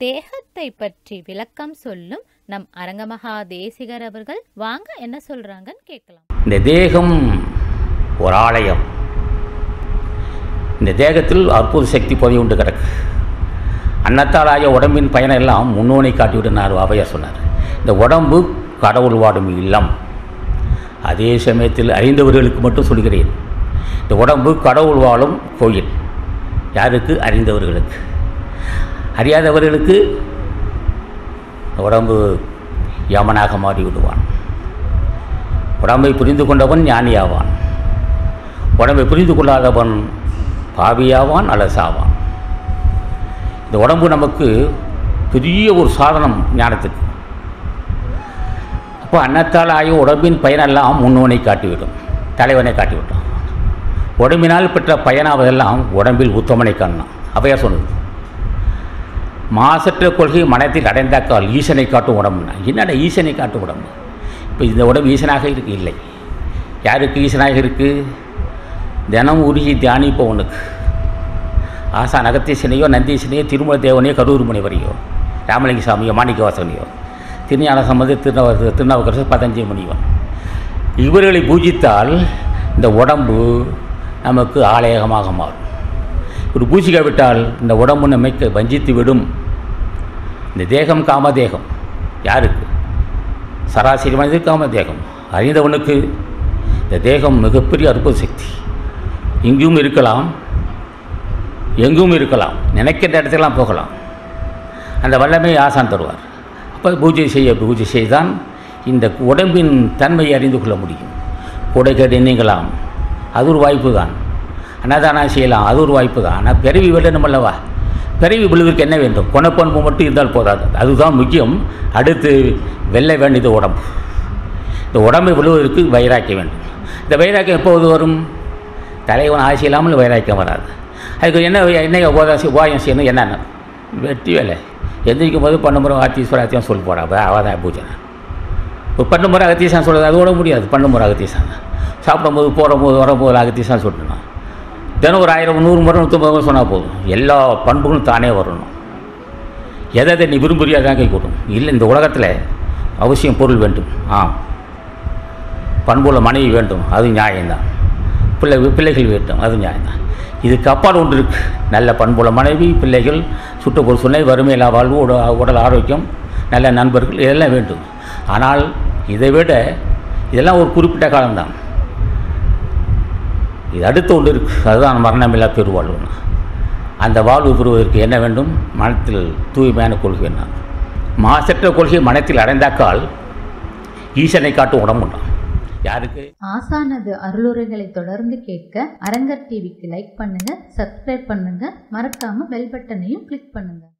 தேகத்தை பற்றி விளக்கம் சொல்லும் நம் அரங்கமகா தேசிகர் அவர்கள் வாங்க என்ன சொல்றாங்கன்னு கேட்கலாம் இந்த தேகம் ஒரு ஆலயம் இந்த தேகத்தில் அற்புத சக்தி பொதியுண்டு கிடக்கு அன்னத்தாலாய உடம்பின் பயனை எல்லாம் முன்னோனை காட்டிவிடுனார் அவையா சொன்னார் இந்த உடம்பு கடவுள் வாடும் இல்லம் அதே சமயத்தில் அறிந்தவர்களுக்கு மட்டும் சொல்கிறேன் இந்த உடம்பு கடவுள் வாழும் கோயில் யாருக்கு அறிந்தவர்களுக்கு அறியாதவர்களுக்கு இந்த உடம்பு யமனாக மாறி விடுவான் உடம்பை புரிந்து கொண்டவன் ஞானியாவான் உடம்பை புரிந்து கொள்ளாதவன் பாவியாவான் அலசாவான் இந்த உடம்பு நமக்கு பெரிய ஒரு சாதனம் ஞானத்துக்கு அப்போ அன்னத்தால் ஆகிய உடம்பின் பயனெல்லாம் முன்னோனை காட்டிவிடும் தலைவனை காட்டிவிட்டான் உடம்பினால் பெற்ற பயனாவதெல்லாம் உடம்பில் உத்தமனை காணலாம் அவையா சொன்னது மாசற்ற கொள்கை மனத்தில் அடைந்தாக்கால் ஈசனை காட்டும் உடம்புனா என்னடா ஈசனை காட்டும் உடம்பு இப்போ இந்த உடம்பு ஈசனாக இருக்கு இல்லை யாருக்கு ஈசனாக இருக்குது தினம் உருகி தியானிப்பவனுக்கு ஆசான் அகத்தீசனையோ நந்தீசனையோ திருமல தேவனையோ கரூர் முனிவரையோ ராமலிங்க சாமியோ மாணிக்கவாசனையோ திருஞான சம்பந்த திருநவ திருநாவுக்கரசர் பதஞ்சலி முனிவன் இவர்களை பூஜித்தால் இந்த உடம்பு நமக்கு ஆலயகமாக மாறும் ஒரு பூஜிக்காவிட்டால் இந்த உடம்பு நம்மை க- வஞ்சித்து விடும் இந்த தேகம் காமதேகம் யாருக்கு சராசரி மனிதர் காமதேகம் அறிந்தவனுக்கு இந்த தேகம் மிகப்பெரிய அற்புத சக்தி இங்கும் இருக்கலாம் எங்கும் இருக்கலாம் நினைக்கின்ற இடத்துக்கெல்லாம் போகலாம் அந்த வல்லமை ஆசான் தருவார் அப்போ பூஜை செய்ய பூஜை செய்தான் இந்த உடம்பின் தன்மையை அறிந்து கொள்ள முடியும் கொடைக்கேடு நீங்கலாம் அது ஒரு வாய்ப்பு தான் அன்னதானம் செய்யலாம் அது ஒரு வாய்ப்பு தான் ஆனால் பிறவி விடணும் அல்லவா பிறவி விழுவதற்கு என்ன வேண்டும் குணப்பண்பு மட்டும் இருந்தால் போதாது அதுதான் முக்கியம் அடுத்து வெல்ல வேண்டியது உடம்பு இந்த உடம்பை விழுவதற்கு வைராக்கியம் வேண்டும் இந்த வைராக்கியம் எப்போது வரும் தலைவன் ஆசை இல்லாமல் வைராக்கியம் வராது அதுக்கு என்ன என்ன உபதாசி உபாயம் செய்யணும் என்னென்ன வெட்டி வேலை எந்திரிக்கும் போது பண்ணுமுறை ஆத்தீஸ்வர அத்தியம் சொல்லி போடா அவதான் பூஜை இப்போ பண்ணுமுறை அகத்தீசான் சொல்கிறது அதோட முடியாது பண்ணுமுறை அகத்தீசான் சாப்பிடும்போது போடும்போது வரும்போது அகத்தீசான் சொல்லணும் தினம் ஒரு ஆயிரம் நூறு முறை நூற்றம்பது முறை சொன்னால் போதும் எல்லா பண்புகளும் தானே வரணும் எதை எதை நீ விரும்புறியோ அதான் கை கூட்டும் இல்லை இந்த உலகத்தில் அவசியம் பொருள் வேண்டும் ஆம் பண்புள்ள மனைவி வேண்டும் அது நியாயம்தான் பிள்ளை பிள்ளைகள் வேண்டும் அது நியாயம்தான் இதுக்கு அப்பால் ஒன்று இருக்கு நல்ல பண்புள்ள மனைவி பிள்ளைகள் சுற்றுப்புற சுனை வறுமையில்லா வாழ்வு உட உடல் ஆரோக்கியம் நல்ல நண்பர்கள் இதெல்லாம் வேண்டும் ஆனால் இதை விட இதெல்லாம் ஒரு குறிப்பிட்ட காலம்தான் இது அடுத்து ஒன்று இருக்கு அதுதான் மரணமில்லா பெருவாழ்வுன்னு அந்த வாழ்வு பெறுவதற்கு என்ன வேண்டும் மனத்தில் தூய்மையான கொள்கை என்ன மாசற்ற கொள்கை மனத்தில் அடைந்தாக்கால் ஈசனை காட்டும் உடம்புண்டான் யாருக்கு ஆசானது அருளுரைகளை தொடர்ந்து கேட்க அரங்கர் டிவிக்கு லைக் பண்ணுங்க சப்ஸ்கிரைப் பண்ணுங்க மறக்காம பெல் பட்டனையும் கிளிக் பண்ணுங்க